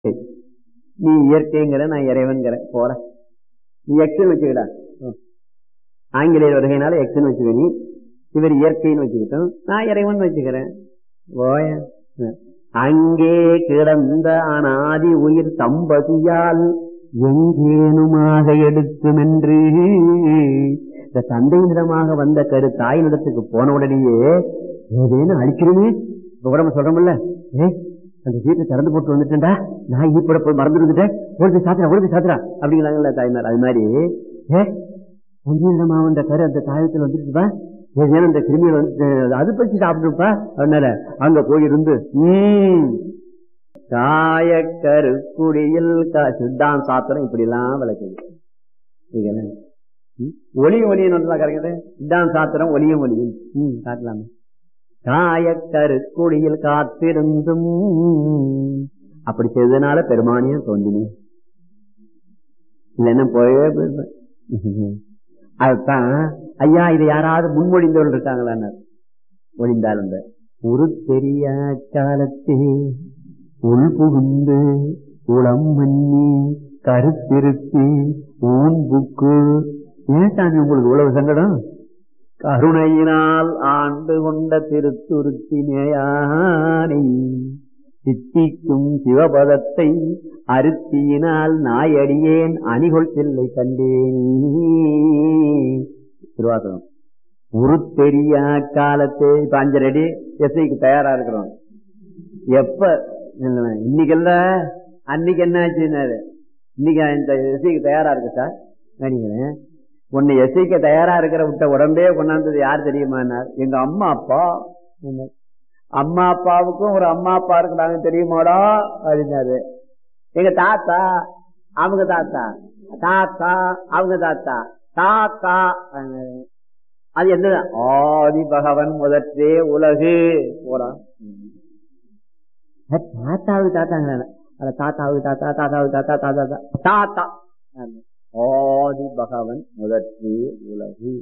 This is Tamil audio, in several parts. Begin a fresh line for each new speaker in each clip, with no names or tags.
நீ இயற்கைங்கிற நான் இறைவன்கிற போற நீ எக்ஸ்ன்னு வச்சுக்கடா ஆங்கிலேயர் வருகையினால எக்ஸ்ன்னு வச்சுக்க நீ இவர் இயற்கைன்னு வச்சுக்கிட்டோம் நான் இறைவன் வச்சுக்கிறேன் ஓய அங்கே கிடந்த அனாதி உயிர் தம்பதியால் எங்கேனுமாக எடுக்குமென்று இந்த தந்தையினிடமாக வந்த கரு தாயினிடத்துக்கு போன உடனேயே ஏதேனும் அழிக்கிறோமே இப்ப உடம்பு சொல்றோம்ல ஏ அந்த வீட்டை திறந்து போட்டு வந்துட்டேன்டா நான் ஈப்பட போய் மறந்து வந்துட்டேன் ஓடி போய் சாத்திரா ஓடி போய் சாத்திரா அப்படிங்கிறாங்கல்ல தாய்மார் அது மாதிரி ஏ தந்தையினிடமா வந்த கரு அந்த தாயத்தில் வந்துட்டுப்பா ஏதேனும் அந்த கிருமியை வந்து அது பற்றி சாப்பிட்டுப்பா அதனால அங்க போயிருந்து உம் காயக்கருக்குடியில் சித்தாந்த சாத்திரம் இப்படி எல்லாம் விளக்குது ஒளியும் ஒளியும் நல்லா கரெக்டு சித்தாந்த சாத்திரம் ஒளியும் ஒளியும் ம் காட்டலாமே காயக்கருக்குடியில் காத்திருந்தும் அப்படி செய்ததுனால பெருமானியம் தோன்றினேன் இல்லைன்னா போயவே போயிருப்பேன் அதுதான் ஐயா இது யாராவது முன்மொழிந்தவர்கள் இருக்காங்களா ஒழிந்தால் அந்த ஒரு தெரிய காலத்தே உள் புகுந்து உளம் மண்ணி கருத்திருத்தி ஊன் புக்கு ஏன் சாமி உங்களுக்கு இவ்வளவு சங்கடம் கருணையினால் ஆண்டு கொண்ட திருத்துருத்தினேயானை சித்திக்கும் சிவபதத்தை அருத்தியினால் நாயடியேன் அணிகொள் செல்லை கண்டேன் திருவாசகம் ஒரு தெரிய காலத்தே இப்ப அஞ்சரை அடி எஸ்ஐக்கு தயாரா இருக்கிறோம் எப்ப இன்னைக்கு இல்ல அன்னைக்கு என்ன ஆச்சுன்னாரு இன்னைக்கு இந்த எஸ்ஐக்கு தயாரா இருக்கு சார் நினைக்கிறேன் உன்னை எஸ்ஐக்கு தயாரா இருக்கிற விட்ட உடம்பே கொண்டாந்தது யார் தெரியுமானார் எங்க அம்மா அப்பா அம்மா அப்பாவுக்கும் ஒரு அம்மா அப்பா இருக்கிறாங்க தெரியுமாடா அப்படின்னாரு எங்க தாத்தா அவங்க தாத்தா தாத்தா அவங்க தாத்தா தாத்தா அது என்ன ஆதி பகவன் முதற்றே உலகு போறா தாத்தாவுக்கு தாத்தாங்க தாத்தாவுக்கு தாத்தா தாத்தாவுக்கு தாத்தா தாத்தா தாத்தா ஆதி பகவன் முதற்றே உலகு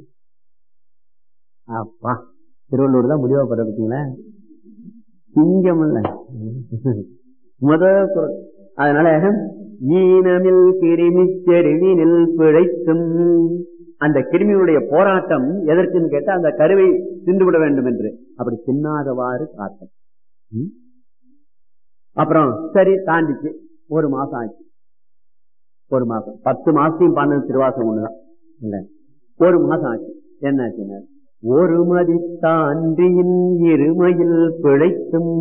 அப்பா திருவள்ளூர் தான் முடிவா போற பார்த்தீங்களா சிங்கம் இல்ல முத குரல் அதனால ஈனமில் கிருமி செருவினில் பிழைத்தும் அந்த கிருமியுடைய போராட்டம் எதற்குன்னு கேட்டா அந்த கருவை தின்றுவிட வேண்டும் என்று அப்படி தின்னாதவாறு காட்டும் அப்புறம் சரி தாண்டிச்சு ஒரு மாசம் ஆச்சு ஒரு மாசம் பத்து மாசத்தையும் பண்ணது திருவாசம் ஒண்ணுதான் இல்ல ஒரு மாசம் ஆச்சு என்ன ஆச்சுன்னா ஒரு மதி தாண்டியின் இருமையில் பிழைத்தும்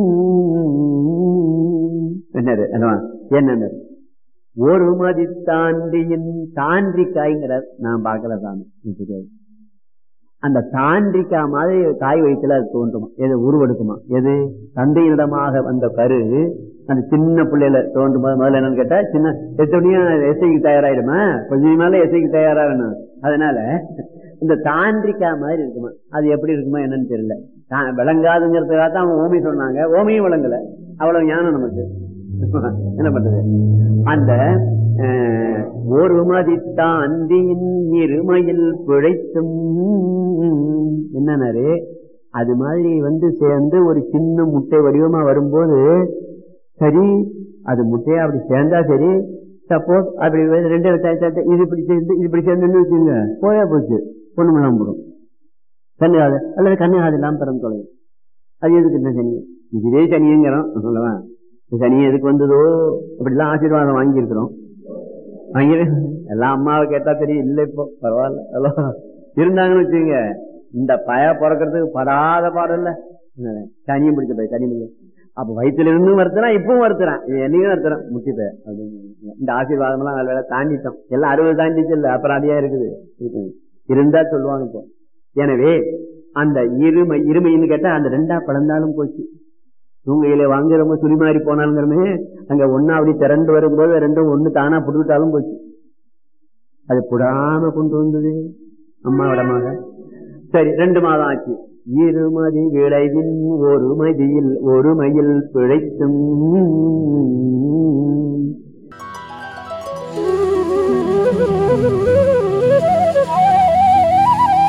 என்னது என்னது ஒரு மதி தாண்டியின் தாண்டிக்காய்ங்கிறார் நான் பார்க்கல சாமி தெரியாது அந்த தாண்டிக்கா மாதிரி காய் வயிற்றுல அது தோன்றுமா எது உருவெடுக்குமா எது தந்தையினிடமாக வந்த கரு அந்த சின்ன பிள்ளையில தோன்றும் போது முதல்ல என்னன்னு கேட்டா சின்ன எத்தனையும் எஸ்ஐக்கு தயாராயிடுமா கொஞ்சம் மேல எஸ்ஐக்கு தயாராகணும் அதனால இந்த தாண்டிக்கா மாதிரி இருக்குமா அது எப்படி இருக்குமா என்னன்னு தெரியல விளங்காதுங்கிறதுக்காக தான் அவங்க ஓமி சொன்னாங்க ஓமியும் விளங்கல அவ்வளவு ஞானம் நமக்கு என்ன பண்றது அந்த ஒரு மதித்தாண்டியின் இருமையில் பிழைத்தும் என்னன்னாரு அது மாதிரி வந்து சேர்ந்து ஒரு சின்ன முட்டை வடிவமா வரும்போது சரி அது முட்டையா அப்படி சேர்ந்தா சரி சப்போஸ் அப்படி ரெண்டு இது இப்படி சேர்ந்து இது இப்படி சேர்ந்துன்னு வச்சுங்க போயா போச்சு பொண்ணு மலம் போடும் கண்ணுகாது அல்லது கண்ணுகாது இல்லாம பிறந்து தொலையும் அது எதுக்கு என்ன சனி இதுவே சனிங்கிறோம் சொல்லவா சனி எதுக்கு வந்ததோ அப்படிலாம் ஆசீர்வாதம் வாங்கி இருக்கிறோம் வாங்கி எல்லாம் அம்மாவை கேட்டா தெரியும் இல்லை இப்போ பரவாயில்ல இருந்தாங்கன்னு வச்சுங்க இந்த பய பிறக்கிறதுக்கு படாத பாடம் இல்ல சனியும் பிடிச்ச போய் சனி பிடிச்ச அப்ப வயிற்றுல இருந்தும் வருத்துறான் இப்பவும் வருத்துறான் என்னையும் வருத்துறான் முக்கியத்த இந்த ஆசீர்வாதம் எல்லாம் நல்ல வேலை தாண்டிட்டோம் எல்லாம் அறுபது தாண்டிச்சு இல்ல அப்புறம் இருக்குது இருந்தா சொல்லுவாங்க இப்போ எனவே அந்த இருமை இருமைன்னு கேட்டா அந்த ரெண்டா பழந்தாலும் போச்சு தூங்கையில வாங்க ரொம்ப சுழிமாறி போனாலுங்கிறமே அங்க ஒன்னா அப்படி திரண்டு வரும்போது ரெண்டும் ஒண்ணு தானா புடுவிட்டாலும் போச்சு அது புடாம கொண்டு வந்தது அம்மாவிடமாக சரி ரெண்டு மாதம் ஆச்சு இருமதி விளைவின் ஒரு மதியில் ஒரு மயில் பிழைத்தும்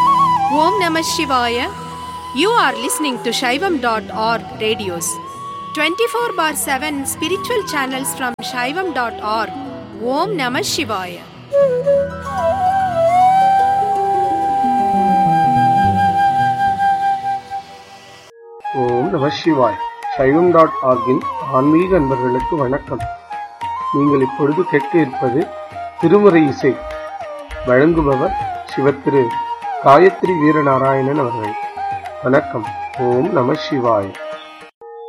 Om Namah Shivaya. You are listening to Shaivam.org radios. 24 bar 7 spiritual channels from Shaivam.org. Om Namah Shivaya.
ஓம் நம சிவாய் சைவம் டாட் ஆர்கின் ஆன்மீக அன்பர்களுக்கு வணக்கம் நீங்கள் இப்பொழுது கேட்க இருப்பது திருமுறை இசை வழங்குபவர் சிவத்திரு காயத்ரி வீரநாராயணன் அவர்கள் வணக்கம் ஓம் நம சிவாய்